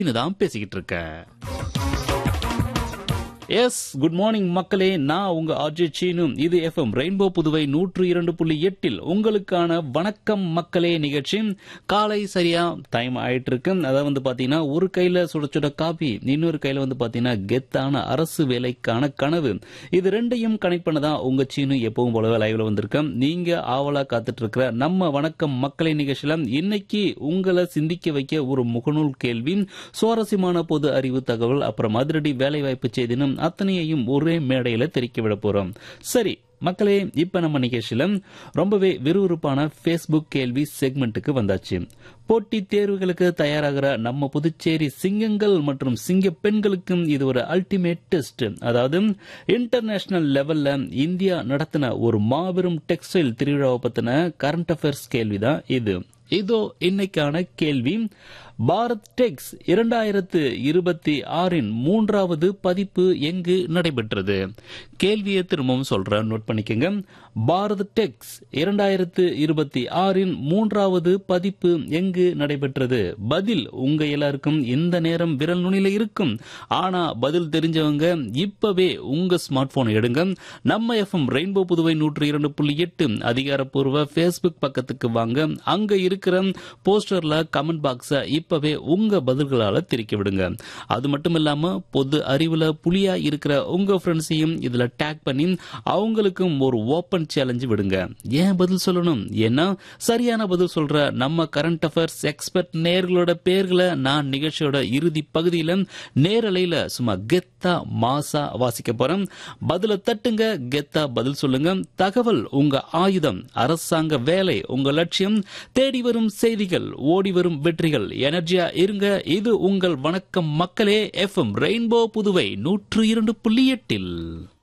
தான் பேசிக்கிட்டு இருக்கேன் எஸ் குட் மார்னிங் மக்களே நான் உங்க அஜய் சீனு இது எஃப்எம் ரெயின்போ புதுவை நூற்று இரண்டு புள்ளி எட்டில் உங்களுக்கான வணக்கம் மக்களே நிகழ்ச்சி காலை சரியா டைம் ஆயிட்டு இருக்கு அதாவது வந்து பாத்தீங்கன்னா ஒரு கையில சுட சுட காபி இன்னொரு கையில வந்து பாத்தீங்கன்னா கெத்தான அரசு வேலைக்கான கனவு இது ரெண்டையும் கனெக்ட் பண்ணதான் உங்க சீனு எப்பவும் போலவே லைவ்ல வந்திருக்கேன் நீங்க ஆவலா காத்துட்டு இருக்கிற நம்ம வணக்கம் மக்களே நிகழ்ச்சியில இன்னைக்கு உங்களை சிந்திக்க வைக்க ஒரு முகநூல் கேள்வி சுவாரஸ்யமான பொது அறிவு தகவல் அப்புறம் அதிரடி வேலைவாய்ப்பு செய்தினும் அத்தனையையும் ஒரே மேடையில தெரிக்க விட போறோம் சரி மக்களே இப்ப நம்ம நிகழ்ச்சியில ரொம்பவே விறுவிறுப்பான ஃபேஸ்புக் கேள்வி செக்மெண்ட்டுக்கு வந்தாச்சு போட்டித் தேர்வுகளுக்கு தயாராகிற நம்ம புதுச்சேரி சிங்கங்கள் மற்றும் சிங்க பெண்களுக்கும் இது ஒரு அல்டிமேட் டெஸ்ட் அதாவது இன்டர்நேஷனல் லெவல்ல இந்தியா நடத்தின ஒரு மாபெரும் டெக்ஸ்டைல் திருவிழாவை பத்தின கரண்ட் அஃபேர்ஸ் கேள்விதான் இது இதோ இன்னைக்கான கேள்வி பாரத் டெக்ஸ் இரண்டாயிரத்து இருபத்தி ஆறின் மூன்றாவது பதிப்பு எங்கு நடைபெற்றது கேள்வியை திரும்பவும் சொல்றேன் நோட் பண்ணிக்கோங்க பாரத் டெக்ஸ் இரண்டாயிரத்து இருபத்தி ஆறின் மூன்றாவது பதிப்பு எங்கு நடைபெற்றது பதில் உங்க எல்லாருக்கும் இந்த நேரம் விரல் நுனியில இருக்கும் ஆனா பதில் தெரிஞ்சவங்க இப்பவே உங்க ஸ்மார்ட் போன் எடுங்க நம்ம எஃப்எம் ரெயின்போ புதுவை நூற்று இரண்டு புள்ளி எட்டு அதிகாரப்பூர்வ ஃபேஸ்புக் பக்கத்துக்கு வாங்க அங்க இருக்கிற போஸ்டர்ல கமெண்ட் பாக்ஸ இப்பவே உங்க பதில்களால திரிக்க விடுங்க அது மட்டும் இல்லாம பொது அறிவுல புலியா இருக்கிற உங்க ஃப்ரெண்ட்ஸையும் இதுல டேக் பண்ணி அவங்களுக்கும் ஒரு ஓப்பன் சேலஞ்சு விடுங்க ஏன் பதில் சொல்லணும் ஏன்னா சரியான பதில் சொல்ற நம்ம கரண்ட் அஃபேர்ஸ் எக்ஸ்பர்ட் நேர்களோட பேர்களை நான் நிகழ்ச்சியோட இறுதி பகுதியில நேரலையில சும்மா கெத்தா மாசா வாசிக்க போறேன் பதில தட்டுங்க கெத்தா பதில் சொல்லுங்க தகவல் உங்க ஆயுதம் அரசாங்க வேலை உங்க லட்சியம் தேடி வரும் செய்திகள் ஓடி வரும் வெற்றிகள் எனர்ஜியா இருங்க இது உங்கள் வணக்கம் மக்களே எஃப்எம் ரெயின்போ புதுவை நூற்று இரண்டு புள்ளி எட்டில்